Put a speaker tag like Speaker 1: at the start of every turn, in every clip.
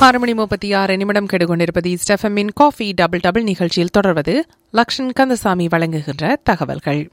Speaker 1: ஆறு மணி முப்பத்தி ஆறு நிமிடம் கெடுகொண்டிருப்பது ஸ்டெஃபமின் காஃபி டபுள் டபுள் நிகழ்ச்சியில் தொடர்வது லக்ஷன் கந்தசாமி வழங்குகின்ற தகவல்கள்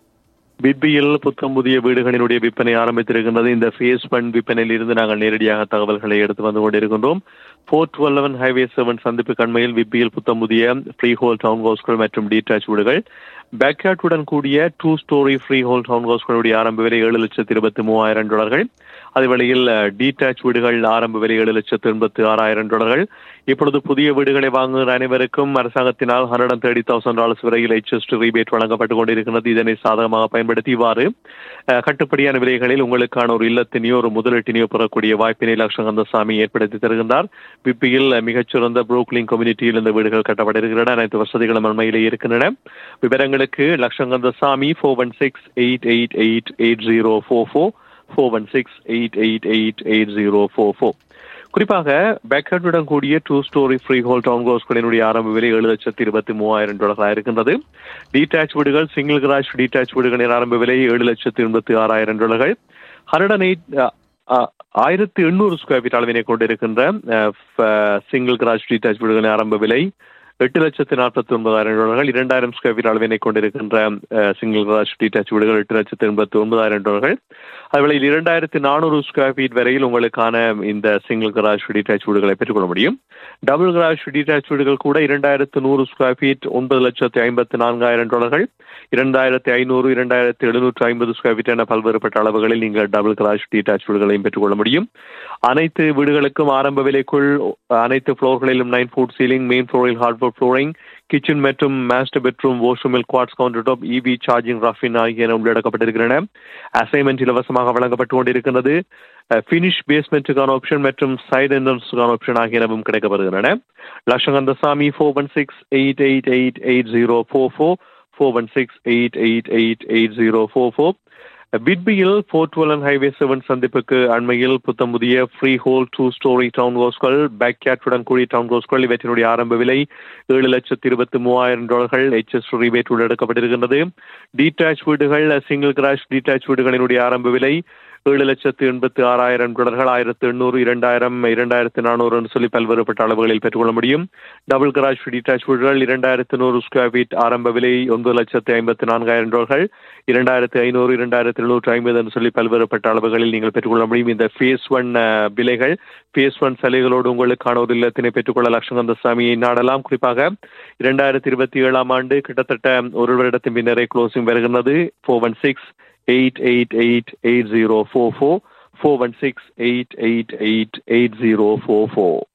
Speaker 2: பிபியில் புத்தம் புதிய வீடுகளினுடைய விற்பனை ஆரம்பித்திருக்கின்றது இந்த ஃபேஸ் ஒன் விற்பனையில் இருந்து நாங்கள் நேரடியாக தகவல்களை எடுத்து வந்து கொண்டிருக்கின்றோம் four twelve eleven highway seven சந்திப்பு கண்மையில் விபியில் புத்தம் புதிய ஃப்ரீ ஹோல் டவுன் ஹவுஸ்கள் மற்றும் டீடாச் வீடுகள் பேக்யார்டுடன் கூடிய two storey freehold town ஹவுஸ்களுடைய ஆரம்ப விலை ஏழு லட்சத்து இருபத்தி மூவாயிரம் டாலர்கள் அதே வேளையில் டீடாச் வீடுகள் ஆரம்ப விலை ஏழு லட்சத்து எண்பத்து ஆறாயிரம் டாலர்கள் இப்பொழுது புதிய வீடுகளை வாங்குகிற அனைவருக்கும் அரசாங்கத்தினால் hundred and thirty thousand dollars வரையில் ஹெச்எஸ்டி ரீபேட் வழங்கப்பட்டுக் கொண்டிருக்கிறது இதனை சாதகமாக பயன்படுத்தி இவ்வாறு கட்டுப்படியான விலைகளில் உங்களுக்கான ஒரு இல்லத்தினையோ ஒரு முதலீட்டினையோ பெறக்கூடிய வாய்ப்பினை லட்சகந்தசாமி ஏற்படுத்தி தருகின்றார் பிபியில் மிகச்சிறந்த புரோக்லிங் கம்யூனிட்டியில் இந்த வீடுகள் கட்டப்பட்டிருக்கின்றன அனைத்து வசதிகளும் அண்மையிலே இருக்கின்றன விவரங்களுக்கு லட்சங்கந்தசாமி four one six eight eight eight eight zero four four four one six eight eight eight eight zero four four குறிப்பாக பேக்கர்டுடன் கூடிய two storey freehold town ஹவுஸ்களினுடைய ஆரம்ப விலை ஏழு லட்சத்தி இருபத்தி மூவாயிரம் டாலர்களாக இருக்கின்றது டீடாச் வீடுகள் சிங்கிள் கிராஷ் டீடாச் வீடுகளின் ஆரம்ப விலை ஏழு லட்சத்தி எண்பத்தி ஆறாயிரம் டாலர்கள் ஹண்ட்ரட் அண்ட் எயிட் ஆயிரத்தி எண்ணூறு ஸ்கொயர் ஃபீட் அளவினை கொண்டிருக்கின்ற சிங்கிள் கிராஷ் டீடாச் வீடுகளின் ஆரம்ப விலை எட்டு லட்சத்து நாற்பத்தி ஒன்பதாயிரம் டாலர்கள் இரண்டாயிரம் ஸ்கொயர் ஃபீட் அளவினை கொண்டிருக்கின்ற சிங்கிள் கிராஷ் டீடாச் வீடுகள் எட்டு லட்சத்து எண்பத்தி ஒன்பதாயிரம் டாலர்கள் அதுவேளை இரண்டாயிரத்து நானூறு ஸ்கொயர் ஃபீட் வரையில் உங்களுக்கான இந்த சிங்கிள் கிராஷ் டீடாச் வீடுகளை பெற்றுக்கொள்ள முடியும் டபுள் கிராஷ் டீடாச் வீடுகள் கூட இரண்டாயிரத்து நூறு ஸ்கொயர் ஃபீட் ஒன்பது லட்சத்து ஐம்பத்து நான்காயிரம் டாலர்கள் இரண்டாயிரத்தி ஐநூறு இரண்டாயிரத்தி எழுநூற்று ஐம்பது ஸ்கொயர் ஃபீட் என பல்வேறுபட்ட அளவுகளில் நீங்கள் டபுள் கிராஷ் டீடாச் வீடுகளையும் பெற்றுக்கொள்ள முடியும் அனைத்து வீடுகளுக்கும் ஆரம்ப விலைக்குள் அனைத்து ஃப்ளோர்களிலும் நைன் ஃபுட் சீலிங் மெயின் ஃப்ளோரில் ஹார்ட்வுட் ஃப்ளோரிங் கிச்சன் மற்றும் மாஸ்டர் பெட்ரூம் வாஷ்ரூமில் quartz counter top EV charging rough in ஆகியன உள்ளடக்கப்பட்டிருக்கின்றன அசைன்மெண்ட் இலவசமாக வழங்கப்பட்டு கொண்டிருக்கிறது ஃபினிஷ் பேஸ்மெண்ட்டுக்கான ஆப்ஷன் மற்றும் சைடு என்ட்ரன்ஸுக்கான ஆப்ஷன் ஆகியனவும் கிடைக்கப்படுகின்றன லட்சகந்தசாமி four one six eight eight eight eight zero four four four one six eight eight eight eight zero four four பிட்பியில் ஃபோர் டுவெல் ஹைவே செவன் சந்திப்புக்கு அண்மையில் புத்தம் புதிய free whole two storey town ஹவுஸ்கள் பேக் கேட்டுடன் கூடிய டவுன் ஹவுஸ்கள் இவற்றினுடைய ஆரம்ப விலை ஏழு லட்சத்து இருபத்தி மூவாயிரம் டாலர்கள் எச்எஸ் ரீபேட் உள்ளடக்கப்பட்டிருக்கின்றது டீடாச் வீடுகள் சிங்கிள் கிராஷ் டீடாச் வீடுகளினுடைய ஆரம்ப விலை ஏழு லட்சத்து எண்பத்தி ஆறாயிரம் டாலர்கள் ஆயிரத்து எண்ணூறு இரண்டாயிரம் இரண்டாயிரத்து நானூறு சொல்லி பல்வேறுபட்ட அளவுகளில் பெற்றுக்கொள்ள முடியும் டபுள் கிராஷ் டீடாச் வீடுகள் இரண்டாயிரத்து நூறு ஸ்கொயர் ஃபீட் ஆரம்ப விலை ஒன்பது லட்சத்து ஐம்பத்தி நான்காயிரம் டாலர்கள் இரண்டாயிரத்து ஐநூறு இரண்டாயிரத்து எழுநூற்று ஐம்பது என்று சொல்லி பல்வேறுபட்ட அளவுகளில் நீங்கள் பெற்றுக்கொள்ள முடியும் இந்த ஃபேஸ் ஒன் விலைகள் ஃபேஸ் ஒன் சலுகைகளோடு உங்களுக்கான ஒரு இல்லத்தினை பெற்றுக்கொள்ள லட்சங்கந்த சாமியை நாடலாம் குறிப்பாக இரண்டாயிரத்தி இருபத்தி ஏழாம் ஆண்டு கிட்டத்தட்ட ஒரு வருடத்தின் பின்னரே க்ளோசிங் வருகின்றது four one six eight eight eight eight zero four four four one six eight eight eight eight zero four four